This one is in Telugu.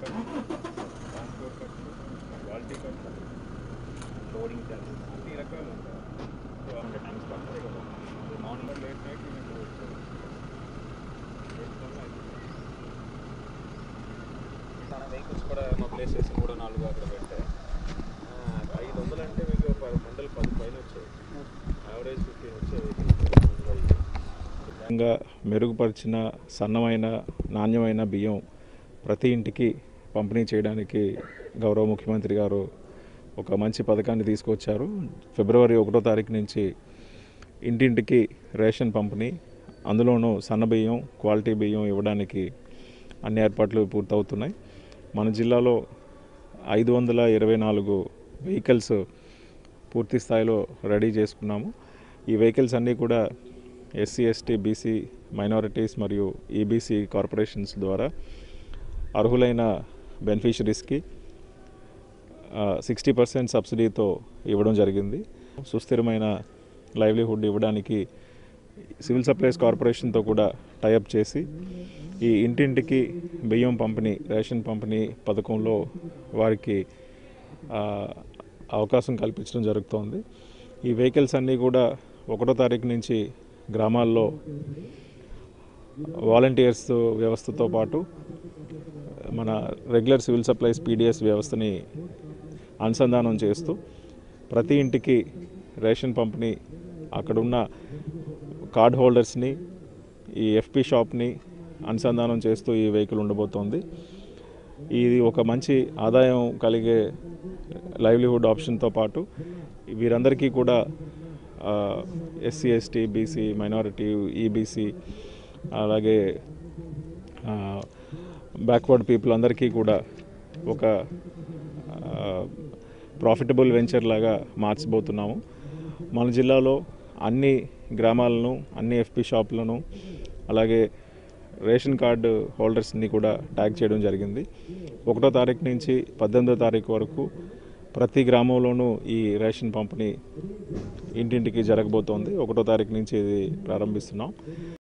ట్రాన్స్పోర్ట్ ఖర్చు క్వాలిటీ ఖర్చు లోడింగ్ ఛార్జెస్ అన్ని రకాలు ఉంటాయి సో అంటే టైమ్స్ పడుతుంది కదా మార్నింగ్ లేట్ నైట్ మీకు చాలా వెహికల్స్ కూడా మా ప్లేసెస్ మూడు నాలుగు అక్కడ పెట్టాయి ఆ, ఐదు వందలు అంటే మీకు పది మండలు పది పైన వచ్చాయి యావరేజ్ ఫిఫ్టీన్ వచ్చాయి విధంగా మెరుగుపరిచిన సన్నమైన నాణ్యమైన బియ్యం ప్రతి ఇంటికి పంపిణీ చేయడానికి గౌరవ ముఖ్యమంత్రి గారు ఒక మంచి పథకాన్ని తీసుకొచ్చారు ఫిబ్రవరి ఒకటో తారీఖు నుంచి ఇంటింటికి రేషన్ పంపిణీ అందులోనూ సన్న బియ్యం క్వాలిటీ బియ్యం ఇవ్వడానికి అన్ని ఏర్పాట్లు పూర్తవుతున్నాయి మన జిల్లాలో ఐదు వందల ఇరవై నాలుగు వెహికల్స్ పూర్తి స్థాయిలో రెడీ చేసుకున్నాము ఈ వెహికల్స్ అన్నీ కూడా ఎస్సీ ఎస్టీ బీసీ మైనారిటీస్ మరియు ఈబీసీ కార్పొరేషన్స్ ద్వారా అర్హులైన బెనిఫిషరీస్కి సిక్స్టీ పర్సెంట్ సబ్సిడీతో ఇవ్వడం జరిగింది సుస్థిరమైన లైవ్లీహుడ్ ఇవ్వడానికి సివిల్ సప్లైస్ కార్పొరేషన్తో కూడా టైఅప్ చేసి ఈ ఇంటింటికి బియ్యం పంపిణీ రేషన్ పంపిణీ పథకంలో వారికి ఆ, అవకాశం కల్పించడం జరుగుతోంది ఈ వెహికల్స్ అన్నీ కూడా ఒకటో తారీఖు నుంచి గ్రామాల్లో వాలంటీర్స్ వ్యవస్థతో పాటు మన రెగ్యులర్ సివిల్ సప్లైస్ పీడిఎస్ వ్యవస్థని అనుసంధానం చేస్తూ ప్రతి ఇంటికి రేషన్ పంపిణీ అక్కడున్న కార్డ్ హోల్డర్స్ని ఈ ఎఫ్పి షాప్ని అనుసంధానం చేస్తూ ఈ వెహికల్ ఉండబోతోంది ఇది ఒక మంచి ఆదాయం కలిగే లైవ్లీహుడ్ ఆప్షన్తో పాటు వీరందరికీ కూడా SC ST BC minority EBC అలాగే బ్యాక్వర్డ్ పీపుల్ అందరికీ కూడా ఒక ప్రాఫిటబుల్ వెంచర్ లాగా మార్చబోతున్నాము మన జిల్లాలో అన్ని గ్రామాలను అన్ని ఎఫ్పి షాపులను అలాగే రేషన్ కార్డు హోల్డర్స్ని కూడా ట్యాగ్ చేయడం జరిగింది ఒకటో తారీఖు నుంచి పద్దెనిమిదో తారీఖు వరకు ప్రతి గ్రామంలోనూ ఈ రేషన్ పంపిణీ ఇంటింటికి జరగబోతోంది ఒకటో తారీఖు నుంచి ఇది ప్రారంభిస్తున్నాం